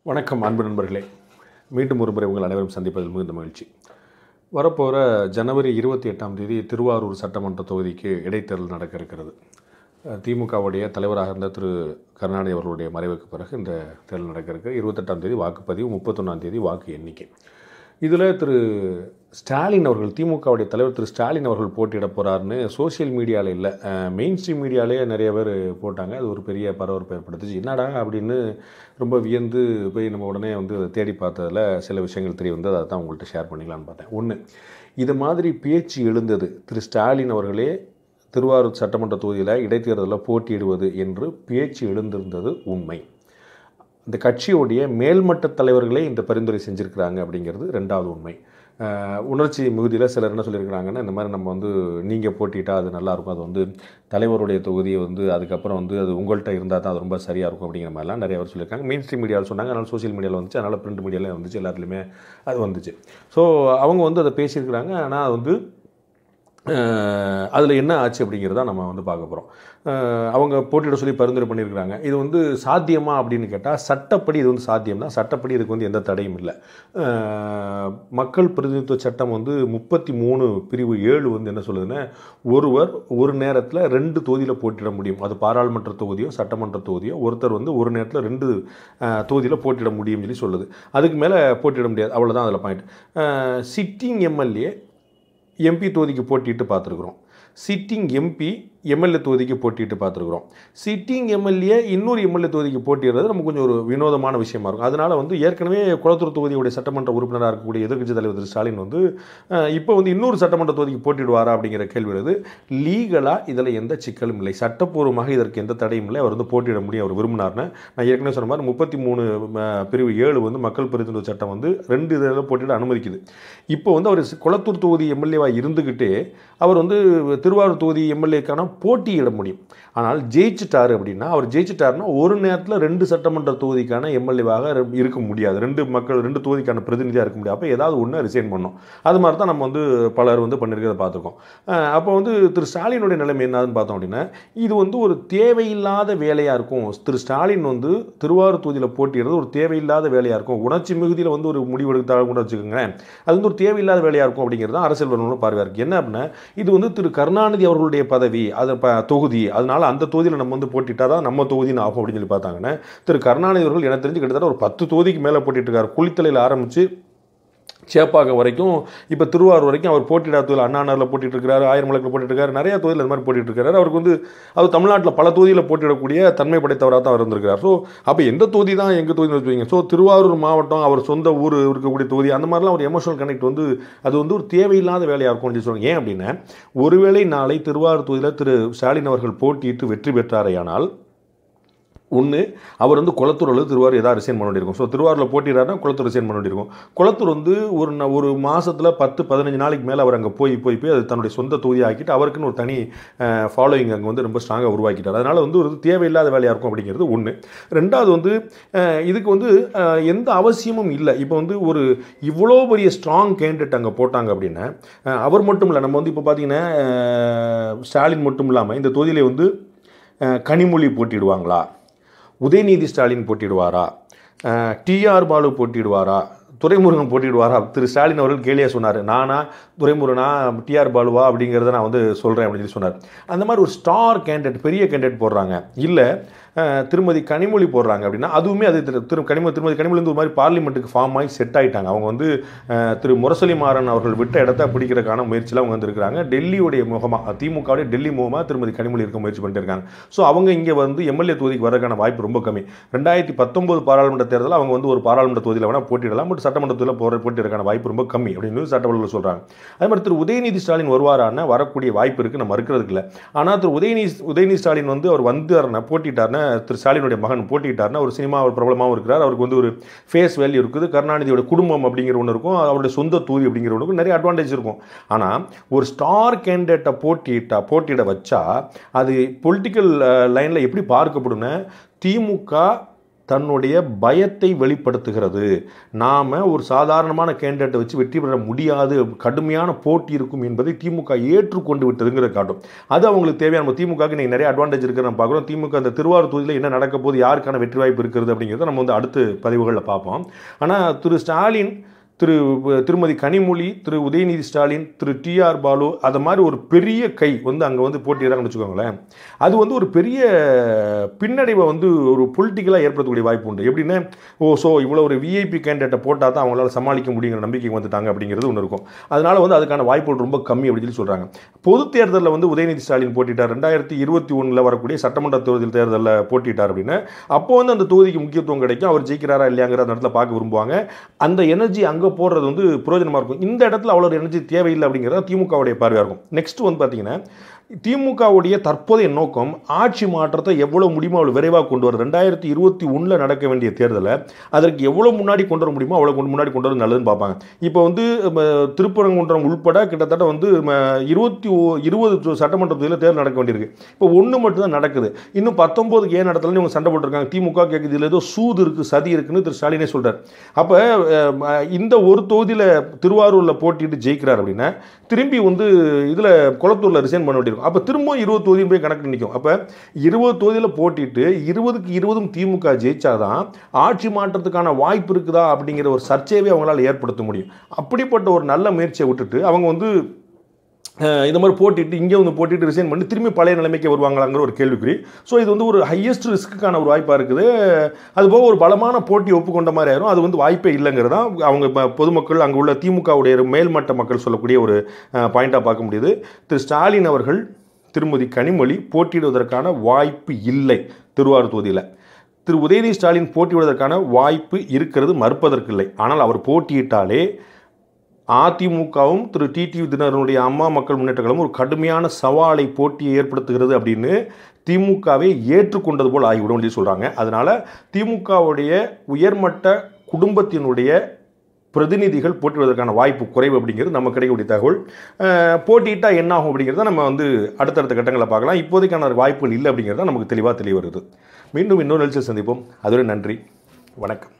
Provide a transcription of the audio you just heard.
வணக்கம் அன்பு நண்பர்களே மீண்டும் ஒரு முறை உங்கள் அனைவரும் சந்திப்பதில் மிகுந்த மகிழ்ச்சி வரப்போகிற ஜனவரி இருபத்தி எட்டாம் தேதி திருவாரூர் சட்டமன்ற தொகுதிக்கு இடைத்தேர்தல் நடக்க இருக்கிறது அஹ் திமுகவுடைய தலைவராக இருந்த திரு கருணாநிதி அவர்களுடைய மறைவுக்கு பிறகு இந்த தேர்தல் நடக்க இருக்கு இருபத்தெட்டாம் தேதி வாக்குப்பதிவு முப்பத்தொன்னாம் தேதி வாக்கு எண்ணிக்கை இதில் திரு ஸ்டாலின் அவர்கள் திமுகவுடைய தலைவர் திரு ஸ்டாலின் அவர்கள் போட்டியிட போகிறாருன்னு சோஷியல் மீடியாவில் இல்லை மெயின் ஸ்ட்ரீம் மீடியாலே நிறைய பேர் போட்டாங்க அது ஒரு பெரிய பரபரப்பு ஏற்படுத்துச்சு என்னடா அப்படின்னு ரொம்ப வியந்து போய் நம்ம உடனே வந்து அதை தேடி பார்த்ததில் சில விஷயங்கள் தெரிய வந்து அதை தான் உங்கள்கிட்ட ஷேர் பண்ணிக்கலான்னு பார்த்தேன் ஒன்று இது மாதிரி பேச்சு எழுந்தது திரு ஸ்டாலின் அவர்களே திருவாரூர் சட்டமன்ற தொகுதியில் இடைத்தேர்தலில் போட்டியிடுவது என்று பேச்சு எழுந்திருந்தது உண்மை இந்த கட்சியோடைய மேல்மட்ட தலைவர்களே இந்த பரிந்துரை செஞ்சுருக்கிறாங்க அப்படிங்கிறது ரெண்டாவது உண்மை அஹ் உணர்ச்சி மிகுதியில் சிலர் என்ன சொல்லியிருக்கிறாங்கன்னா இந்த மாதிரி நம்ம வந்து நீங்கள் போட்டிட்டா அது நல்லாயிருக்கும் அது வந்து தலைவருடைய தொகுதியை வந்து அதுக்கப்புறம் வந்து அது உங்கள்கிட்ட இருந்தால் தான் அது ரொம்ப சரியாக இருக்கும் அப்படிங்கிற மாதிரிலாம் நிறைய பேர் சொல்லியிருக்காங்க மெயின் ஸ்ட்ரீம் மீடியாவில் சொன்னாங்க அதனால் சோஷியல் மீடியாவில் வந்துச்சு அதனால் பிரிண்ட் மீடியாவில் வந்துச்சு எல்லாத்துலேயுமே அது வந்துச்சு ஸோ அவங்க வந்து அதை பேசியிருக்கிறாங்க ஆனால் அது வந்து அதில் என்ன ஆச்சு அப்படிங்கிறத நம்ம வந்து பார்க்க போகிறோம் அவங்க போட்டியிட சொல்லி பரிந்துரை பண்ணியிருக்கிறாங்க இது வந்து சாத்தியமா அப்படின்னு கேட்டால் சட்டப்படி இது வந்து சாத்தியம் தான் சட்டப்படி இதுக்கு வந்து எந்த தடையும் இல்லை அஹ், மக்கள் பிரதிநிதித்துவ சட்டம் வந்து முப்பத்தி மூணு பிரிவு ஏழு வந்து என்ன சொல்லுதுன்னா ஒருவர் ஒரு நேரத்தில் ரெண்டு தொகுதியில் போட்டியிட முடியும் அது பாராளுமன்ற தொகுதியோ சட்டமன்ற தொகுதியோ ஒருத்தர் வந்து ஒரு நேரத்தில் ரெண்டு தொகுதியில் போட்டியிட முடியும்னு சொல்லி சொல்லுது அதுக்கு மேலே போட்டியிட முடியாது அவ்வளோதான் அதில் பாயிண்ட் சிட்டிங் எம்எல்ஏ எம்பி தொகுதிக்கு போட்டிட்டு பார்த்துருக்குறோம் சிட்டிங் எம்பி எம்எல்ஏ தொகுதிக்கு போட்டிட்டு பார்த்துருக்குறோம் சிட்டிங் எம்எல்ஏ இன்னொரு எம்எல்ஏ தொகுதிக்கு போட்டிடுறது நமக்கு கொஞ்சம் ஒரு வினோதமான விஷயமா இருக்கும் அதனால் வந்து ஏற்கனவே குளத்தூர் தொகுதியுடைய சட்டமன்ற உறுப்பினராக இருக்கக்கூடிய எதிர்க்கட்சி தலைவர் திரு ஸ்டாலின் வந்து அஹ், இப்போ வந்து இன்னொரு சட்டமன்ற தொகுதிக்கு போட்டிடுவாரா அப்படிங்கிற கேள்வி வருது லீகலாக இதில் எந்த சிக்கலும் இல்லை சட்டப்பூர்வமாக இதற்கு எந்த தடையும் இல்லை அவர் வந்து போட்டியிட முடியும் அவர் விரும்பினார்னு நான் ஏற்கனவே சொன்ன மாதிரி முப்பத்தி மூணு பிரிவு ஏழு வந்து மக்கள் பிரதிநிதித்துவ சட்டம் வந்து ரெண்டு இதில் போட்டியிட அனுமதிக்குது இப்போ வந்து அவர் குளத்தூர் தொகுதி எம்எல்ஏவாக இருந்துக்கிட்டே அவர் வந்து திருவாரூர் தொகுதி எம்எல்ஏக்கான போட்டியிட முடியும் ஆனால் ஜெயிச்சிட்டாரு அப்படின்னா அவர் ஜெயிச்சிட்டாருன்னா ஒரு நேரத்தில் ரெண்டு சட்டமன்ற தொகுதிக்கான எம்எல்ஏவாக இருக்க முடியாது ரெண்டு மக்கள் ரெண்டு தொகுதிக்கான பிரதிநிதியாக இருக்க முடியாது அப்போ ஏதாவது ஒன்று ரிசைன் பண்ணணும் அது மாதிரி தான் நம்ம வந்து பலர் வந்து பண்ணியிருக்கிறத பார்த்துருக்கோம் அஹ் அப்போ வந்து திரு ஸ்டாலினுடைய நிலைமை என்னதுன்னு பார்த்தோம் அப்படின்னா இது வந்து ஒரு தேவையில்லாத வேலையாக இருக்கும் திரு ஸ்டாலின் வந்து திருவாரூர் தொகுதியில் போட்டியிடுறது ஒரு தேவையில்லாத வேலையாக இருக்கும் உணர்ச்சி மிகுதியில் வந்து ஒரு முடிவு எடுத்தாலும் கூட வச்சுக்கோங்களேன் அது வந்து ஒரு தேவையில்லாத வேலையாக இருக்கும் அப்படிங்கிறது தான் அரசியல் வரணும் பார்வையாக இருக்குது என்ன அப்படின்னா இது வந்து திரு கருணாநிதி அவர்களுடைய பதவி அது ப தொகுதி அதனால அந்த தொகுதியில் நம்ம வந்து போட்டிட்டா தான் நம்ம தொகுதின்னு ஆகும் அப்படின்னு சொல்லி பார்த்தாங்கன்னா திரு கருணாநிதி அவர்கள் எனக்கு தெரிஞ்சு கிட்டத்தட்ட ஒரு பத்து தொகுதிக்கு மேலே போட்டிட்டு இருக்காரு குளித்தலையில் ஆரம்பித்து சேப்பாக்கம் வரைக்கும் இப்போ திருவாரூர் வரைக்கும் அவர் போட்டியிடாத தொகுதியில் அண்ணா நகரில் போட்டிட்டு இருக்காரு ஆயிரம் விளக்கில் போட்டிட்டு இருக்காரு நிறைய தொகுதியில் இந்த மாதிரி போட்டிட்டு இருக்காரு அவருக்கு வந்து அவர் தமிழ்நாட்டில் பல தொகுதியில் போட்டியிடக்கூடிய தன்மை படைத்தவராக தான் அவர் இருந்திருக்கார் ஸோ அப்போ எந்த தொகுதி தான் எங்கள் தொகுதின்னு வச்சுக்கோங்க ஸோ திருவாரூர் மாவட்டம் அவர் சொந்த ஊர் இருக்கக்கூடிய தொகுதி அந்த மாதிரிலாம் ஒரு எமோஷனல் கனெக்ட் வந்து அது வந்து ஒரு தேவையில்லாத வேலையாக இருக்கும் அப்படின்னு சொல்லுவாங்க ஏன் அப்படின்னா ஒருவேளை நாளை திருவாரூர் தொகுதியில் திரு ஸ்டாலின் அவர்கள் போட்டியிட்டு வெற்றி பெற்றாரையானால் ஒன்று அவர் வந்து குளத்தூர் அல்லது திருவாரூர் ஏதாவது ரிசைன் பண்ண வேண்டியிருக்கும் ஸோ திருவாரூரில் போட்டிடுறாருன்னா குளத்தூர் ரிசைன் பண்ண வேண்டியிருக்கும் குளத்தூர் வந்து ஒரு ந- ஒரு மாதத்தில் பத்து பதினஞ்சு நாளைக்கு மேலே அவர் அங்கே போய் போய் போய் அது தன்னுடைய சொந்த தொகுதி ஆக்கிட்டு அவருக்குன்னு ஒரு தனி ஃபாலோயிங் அங்கே வந்து ரொம்ப ஸ்ட்ராங்காக உருவாக்கிட்டார் அதனால் வந்து ஒரு தேவையில்லாத வேலையாக இருக்கும் அப்படிங்கிறது ஒன்று ரெண்டாவது வந்து அஹ், இதுக்கு வந்து அஹ், எந்த அவசியமும் இல்லை இப்போ வந்து ஒரு இவ்வளோ பெரிய ஸ்ட்ராங் கேண்டிடேட் அங்கே போட்டாங்க அப்படின்னா அஹ், அவர் மட்டும் இல்லை நம்ம வந்து இப்போ பார்த்தீங்கன்னா அஹ், ஸ்டாலின் மட்டும் இல்லாமல் இந்த தொகுதியிலே வந்து அஹ், கனிமொழி போட்டிடுவாங்களா உதயநிதி ஸ்டாலின் போட்டிடுவாரா டிஆர் பாலு போட்டிடுவாரா துரைமுருகன் போட்டிடுவாரா திரு ஸ்டாலின் அவர்கள் கேலியாக சொன்னார் நானா துரைமுருகனா டிஆர் பாலுவா அப்படிங்கிறத நான் வந்து சொல்கிறேன் அப்படின்னு சொல்லி சொன்னார் அந்த மாதிரி ஒரு ஸ்டார் கேண்டிடேட் பெரிய கேண்டிடேட் போடுறாங்க இல்லை திருமதி கனிமொழி போடுறாங்க அப்படின்னா அதுவுமே அது திரு திரு கனிமொழி திருமதி கனிமொழி வந்து ஒரு மாதிரி பார்லிமெண்ட்டுக்கு ஃபார்ம் ஆகி செட் ஆகிட்டாங்க அவங்க வந்து அஹ், திரு முரசொலி மாறன் அவர்கள் விட்ட இடத்த பிடிக்கிறதுக்கான முயற்சியில் அவங்க வந்திருக்கிறாங்க டெல்லியுடைய முகமாக திமுகவுடைய டெல்லி முகமாக திருமதி கனிமொழி இருக்க முயற்சி பண்ணிட்டு இருக்காங்க ஸோ அவங்க இங்கே வந்து எம்எல்ஏ தொகுதிக்கு வரதுக்கான வாய்ப்பு ரொம்ப கம்மி ரெண்டாயிரத்தி பத்தொன்பது பாராளுமன்ற தேர்தலில் அவங்க வந்து ஒரு பாராளுமன்ற தொகுதியில் வேணால் போட்டியிடலாம் பட் சட்டமன்ற தொகுதியில் போகிற போட்டியிடறதுக்கான வாய்ப்பு ரொம்ப கம்மி அப்படின்னு சட்டவர்கள் சொல்கிறாங்க அதே மாதிரி திரு உதயநிதி ஸ்டாலின் வருவாரான வரக்கூடிய வாய்ப்பு இருக்குது நம்ம இருக்கிறதுக்கு இல்லை ஆனால் திரு உதயநிதி உதயநிதி ஸ்டாலின் வந்து அவர் வந்தாருன்னா போட்டிட்டாருன்னா திரு ஸ்டாலினுடைய மகன் போட்டிட்டாருன்னா ஒரு சினிமா ஒரு பிரபலமாகவும் இருக்கிறார் அவருக்கு வந்து ஒரு ஃபேஸ் வேல்யூ இருக்குது கருணாநிதியோட குடும்பம் அப்படிங்கிற ஒன்று இருக்கும் அவருடைய சொந்த தொகுதி அப்படிங்கிற ஒன்று இருக்கும் நிறைய அட்வான்டேஜ் இருக்கும் ஆனால் ஒரு ஸ்டார் கேண்டிடேட்டை போட்டியிட்டா போட்டியிட வச்சா அது பொலிட்டிக்கல் லைனில் எப்படி பார்க்கப்படும்னா திமுக தன்னுடைய பயத்தை வெளிப்படுத்துகிறது நாம் ஒரு சாதாரணமான கேண்டிடேட்டை வச்சு வெற்றி பெற முடியாது கடுமையான போட்டி இருக்கும் என்பதை திமுக ஏற்றுக்கொண்டு விட்டதுங்கிறத காட்டும் அது அவங்களுக்கு தேவையான நம்ம திமுகவுக்கு நீங்கள் நிறைய அட்வான்டேஜ் இருக்கிற நம்ம பார்க்குறோம் திமுக அந்த திருவாரூர் தொகுதியில் என்ன நடக்க போகுது யாருக்கான வெற்றி வாய்ப்பு இருக்கிறது அப்படிங்கிறத நம்ம வந்து அடுத்த பதிவுகளில் பார்ப்போம் ஆனால் திரு ஸ்டாலின் திரு திருமதி கனிமொழி திரு உதயநிதி ஸ்டாலின் திரு டிஆர் பாலு அது மாதிரி ஒரு பெரிய கை வந்து அங்கே வந்து போட்டியிடறாங்கன்னு வச்சுக்கோங்களேன் அது வந்து ஒரு பெரிய பின்னடைவை வந்து ஒரு பொலிட்டிக்கலாக ஏற்படுத்தக்கூடிய வாய்ப்பு உண்டு எப்படின்னா ஓ ஸோ இவ்வளோ ஒரு விஐபி கேண்டிடேட்டை போட்டால் தான் அவங்களால சமாளிக்க முடியுங்கிற நம்பிக்கை வந்துட்டாங்க அப்படிங்கிறது ஒன்று இருக்கும் அதனால வந்து அதுக்கான வாய்ப்புகள் ரொம்ப கம்மி அப்படின்னு சொல்லி சொல்கிறாங்க பொது தேர்தலில் வந்து உதயநிதி ஸ்டாலின் போட்டிட்டார் ரெண்டாயிரத்தி இருபத்தி ஒன்றில் வரக்கூடிய சட்டமன்ற தொகுதி தேர்தலில் போட்டிட்டார் அப்படின்னு அப்போ வந்து அந்த தொகுதிக்கு முக்கியத்துவம் கிடைக்கும் அவர் ஜெயிக்கிறாரா இல்லையாங்கிற அந்த இடத்துல பார்க்க விரும்புவாங்க அந்த எனர்ஜி அங்கே போடுறது வந்து பிரயோஜனமாக இருக்கும் இந்த இடத்துல அவ்வளோ எனர்ஜி தேவையில்லை அப்படிங்கிறது திமுகவுடைய பார்வையாக இருக்கும் நெக்ஸ்ட் வந்து பார்த்தீங்கன்னா திமுகவுடைய தற்போதைய நோக்கம் ஆட்சி மாற்றத்தை எவ்வளோ முடியுமோ அவ்வளோ விரைவாக கொண்டு வர ரெண்டாயிரத்தி இருபத்தி ஒன்றில் நடக்க வேண்டிய தேர்தலை அதற்கு எவ்வளோ முன்னாடி கொண்டு வர முடியுமோ அவ்வளோ கொண்டு முன்னாடி கொண்டு வர நல்லதுன்னு பார்ப்பாங்க இப்போ வந்து ம, திருப்பரங்குன்றம் உள்பட கிட்டத்தட்ட வந்து ம, இருபத்தி ஓ இருபது சட்டமன்ற தொகுதியில் தேர்தல் நடக்க வேண்டியிருக்கு இப்போ ஒன்று மட்டும்தான் நடக்குது இன்னும் பத்தொம்போதுக்கு ஏன் நடத்தலன்னு இவங்க சண்டை போட்டிருக்காங்க திமுக கேட்குது இதில் ஏதோ சூது இருக்குது சதி இருக்குன்னு திரு ஸ்டாலினே சொல்கிறார் அப்போ இந்த ஒரு தொகுதியில் திருவாரூரில் போட்டிட்டு ஜெயிக்கிறார் அப்படின்னா திரும்பி வந்து இதில் குளத்தூரில் ரிசைன் பண்ண வேண்டியிருக்கும் அப்போ திரும்ப இருபது தொகுதியும் போய் கணக்கு நிற்கும் அப்போ இருபது தொகுதியில் போட்டிட்டு இருபதுக்கு இருபதும் திமுக ஜெயிச்சாதான் ஆட்சி மாற்றத்துக்கான வாய்ப்பு இருக்குதா அப்படிங்கிற ஒரு சர்ச்சையவே அவங்களால ஏற்படுத்த முடியும் அப்படிப்பட்ட ஒரு நல்ல முயற்சியை விட்டுட்டு அவங்க வந்து அஹ், இந்த மாதிரி போட்டிட்டு இங்கே வந்து போட்டிட்டு ரிசைன் பண்ணி திரும்பி பழைய நிலைமைக்கு வருவாங்களாங்கிற ஒரு கேள்விக்குறி ஸோ இது வந்து ஒரு ஹையஸ்ட் ரிஸ்க்குக்கான ஒரு வாய்ப்பாக இருக்குது அது போக ஒரு பலமான போட்டி ஒப்புக்கொண்ட மாதிரி ஆயிரும் அது வந்து வாய்ப்பே இல்லைங்கிறது தான் அவங்க ப- பொதுமக்கள் அங்கே உள்ள திமுகவுடைய மேல்மட்ட மக்கள் சொல்லக்கூடிய ஒரு பாயிண்ட்டாக பார்க்க முடியுது திரு ஸ்டாலின் அவர்கள் திருமதி கனிமொழி போட்டியிடுவதற்கான வாய்ப்பு இல்லை திருவாரூர் தொகுதியில் திரு உதயநிதி ஸ்டாலின் போட்டியிடுவதற்கான வாய்ப்பு இருக்கிறது மறுப்பதற்கில்லை ஆனால் அவர் போட்டியிட்டாலே அதிமுகவும் திரு டிடிவி தினகரனுடைய அம்மா மக்கள் முன்னேற்ற கழகம் ஒரு கடுமையான சவாலை போட்டியை ஏற்படுத்துகிறது அப்படின்னு திமுகவை ஏற்றுக்கொண்டது போல் ஆகிவிடும் சொல்லி சொல்கிறாங்க அதனால் திமுகவுடைய உயர்மட்ட குடும்பத்தினுடைய பிரதிநிதிகள் போட்டியிடுவதற்கான வாய்ப்பு குறைவு அப்படிங்கிறது நம்ம கிடைக்கக்கூடிய தகவல் அஹ், போட்டியிட்டா என்ன ஆகும் அப்படிங்கிறத நம்ம வந்து அடுத்தடுத்த கட்டங்களை பார்க்கலாம் இப்போதைக்கான வாய்ப்புகள் இல்லை அப்படிங்கிறத நமக்கு தெளிவாக தெரிய வருது மீண்டும் இன்னொரு நிகழ்ச்சியில் சந்திப்போம் அதுவரை நன்றி வணக்கம்